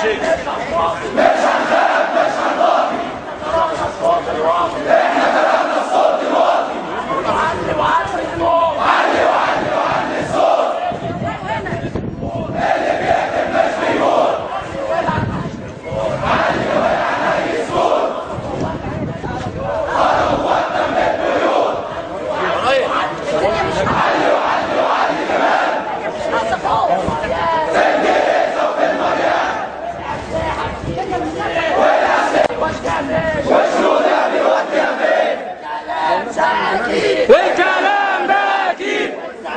والكلام ده اكيد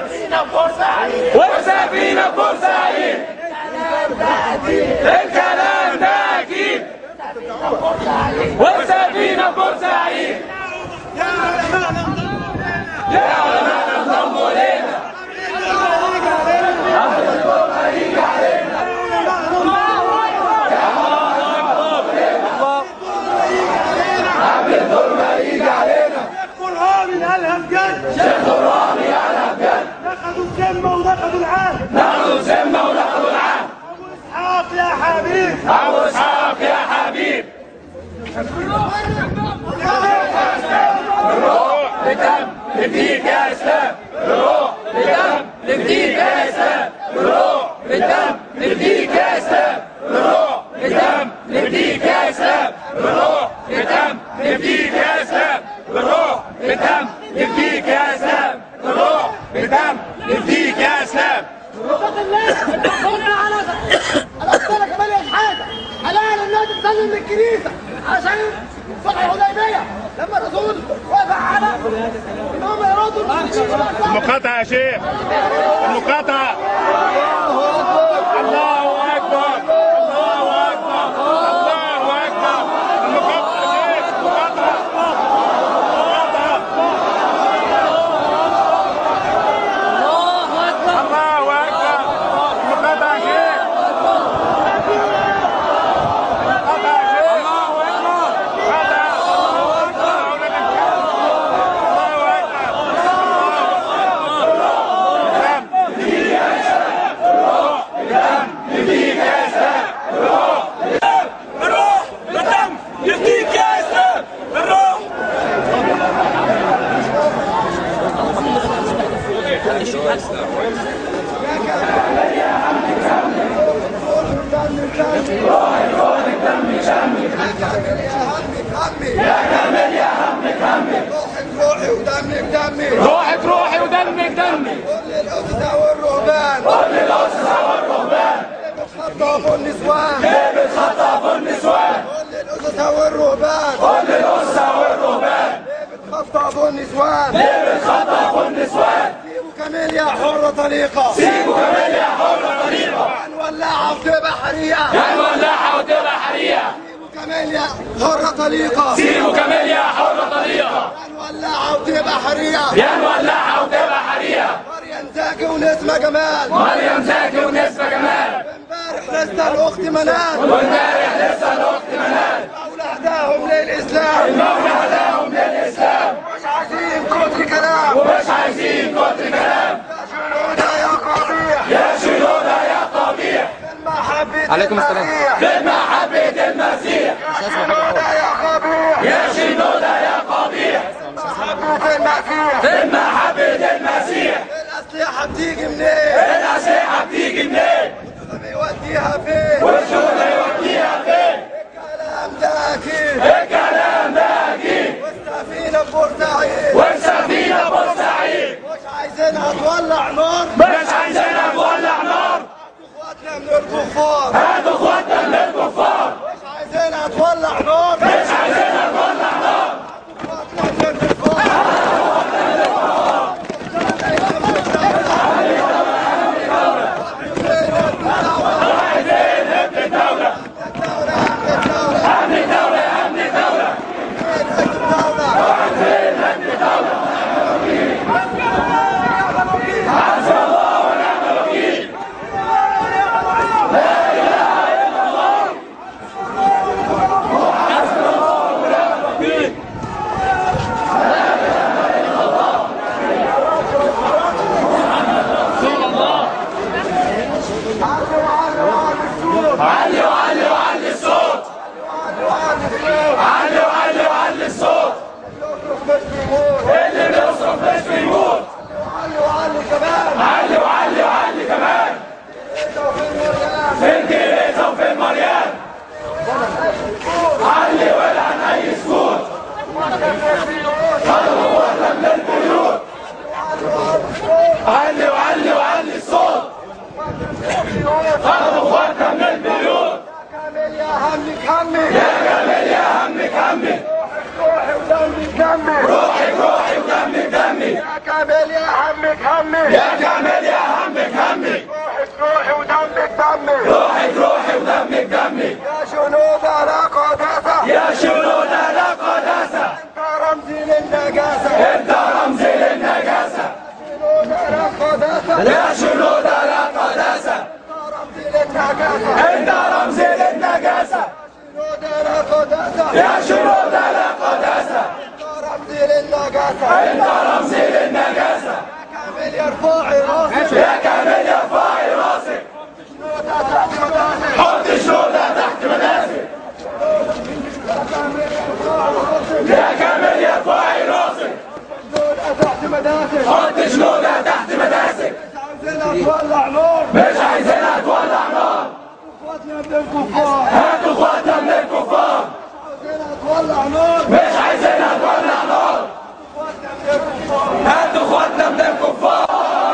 والسفينة بورسعيد الكلام ده اكيد والسفينة بورسعيد يا علماء انضموا لينا قرآن الهمجان شيخ قرآن الهمجان نخذوا الذمة ونخذوا العهد ناخذ الذمة وناخذ العهد أبو إسحاق يا حبيب أبو إسحاق يا حبيب روح بدم نفديك يا إسلام روح بدم نفديك يا إسلام روح بدم نفديك يا إسلام روح بدم نفديك يا إسلام روح بدم نفديك يا إسلام روح بدم نفديك يا إسلام روح بدم نفديك يا إسلام اتق الله قلنا على الأسئلة كمان يا حاجة حلال الناس تسلم للكنيسة عشان صلح الحديبية لما الرسول وافق على انهم يرادوا المسلمين المقاطعة يا شيخ المقاطعة الله أكبر الله أكبر الله أكبر المقاطعة يا شيخ المقاطعة الله أكبر المقاطعة يا شيخ المقاطعة يا شيخ الله الروح بالدم يفديك يا اسلام الروح روحي ودمي بدمي روحك روحي ودمك دمي كل الأسسة والرهبان كل الأسسة والرهبان بتخطفوا النسوان بتخطفوا النسوان كل الأسسة والرهبان كل الأسرة والرهبان بتخطفوا النسوان بتخطفوا النسوان سيبوا كاميليا حرة طليقة سيبوا كمان يا حرة طريقة هنولعها وتبقى حرية يا مولعة وتبقى حرية سيبوا كاميليا حرة طليقة سيبوا كمان يا حرة طريقة هنولعها وتبقى حرية يا مولعة وتبقى حرية مريم زكي ونسمة جمال مريم زكي ونسبة جمال امبارح لسه الأخت منال وامبارح لسه الأخت منال المولى هداهم للإسلام المولى هداهم للإسلام مش عايزين كتر كلام ومش عايزين كتر كلام شنودة يا قبيح يا شنودة يا قبيح محبة عليكم السلام. المسيح. بالمحبة المسيح شنودة يا قبيح يا شنودة يا قبيح محبة المسيح بالمحبة المسيح الأسلحة بتيجي منين؟ الأسلحة بتيجي منين بيوديها فين؟ والشغل يوديها فين الكلام ده أكيد الكلام ده أكيد والسفينة بورسعيد والسفينة بورسعيد مش عايزينها تولع نار مش عايزينها تولع نار اخواتنا من الكفار هاتوا اخواتنا من الكفار مش عايزينها تولع نار مش عايزينها تولع نار اخواتنا من الكفار عايزين نبني الدولة فين تيريزا وفين مريم علي والعن اي سكوت خدوا قوتنا من البيوت علي وعلي وعلي الصوت خدوا قوتنا من البيوت كامل يا همك همي يا جميل يا همك همي روحي ودمي دمي روحي روحي ودمك دمي يا كامل يا همك همي يا جميل يا همك همي روحي روحي ودمك دمي روحي روحي ودمك دمي يا جنود على قداسة يا شنود على قداسة انت رمزي للنجاسة انت رمزي للنجاسة جنود على قداسة يا شنود على قداسة انت رمزي للنجاسة انت رمزي للنجاسة جنود على قداسة يا شنود على قداسة انت رمزي للنجاسة انت رمزي للنجاسة كامل يرفعي راسي يا كامل يا فاعي راسك جنود تحت قداسة حط شنودة تحت مداسك يا كامل يا فاعي راسك جنود تحت مداسة حط شنودة تحت مداسك عايزين تولع نور مش عايزينها تولع نار اخواتنا من الكفار هاتوا اخواتنا من الكفار عايزين تولع نور مش عايزينها تولع نار اخواتنا من الكفار هاتوا اخواتنا من الكفار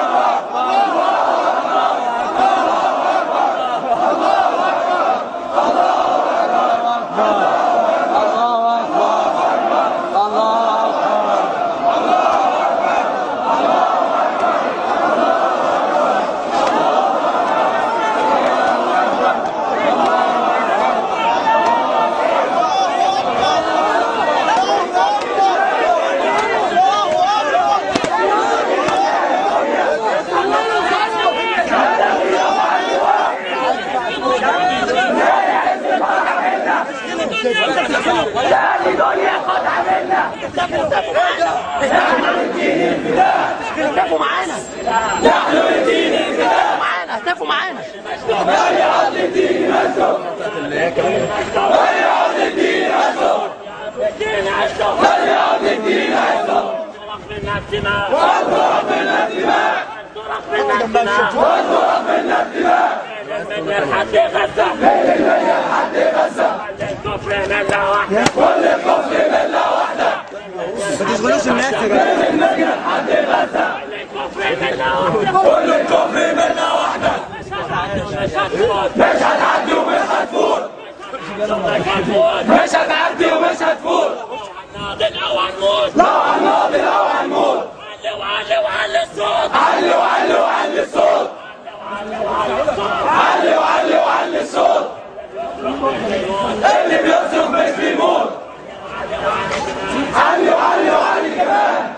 اهتفوا معانا نحن للدين الفداء معانا اهتفوا معانا فليعد للدين مسجد فليعد للدين مسجد فليعد للدين مسجد واضرب منا الدماء واضرب منا الدماء لحد غزة لحد غزة الكفر ملة واحدة كل الكفر ملة واحدة من النجم لحد غزة الكفر ملة واحدة كل الكفر ملة واحدة مش هتعدي ومش هتفوت مش هتعدي ومش هتفوت ناضل أو هنموت لو هنناضل او هنموت علي وعلي وعلي الصوت علي وعلي وعلي الصوت علي وعلي وعلي الصوت اللي بيصرخ مش بيموت علي وعلي وعلي كمان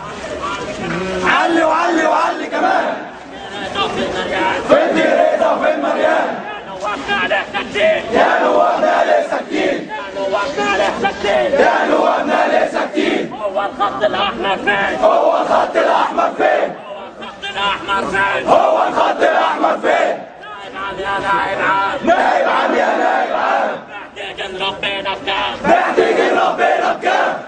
علي وعلي وعلي كمان فين تيريزا وفين مريم نوقنا عليه سكين يا نوابنا ليه ساكتين نوقنا عليه سكين يا نوابنا ليه ساكتين هو الخط الأحمر فين هو الخط الاحمر فين الخط الأحمر فين هو الخط الاحمر فين نايم عن يا نايم عن نايب عم يا نايب عم محتاج ربنا بكام محتاجين ربنا بكام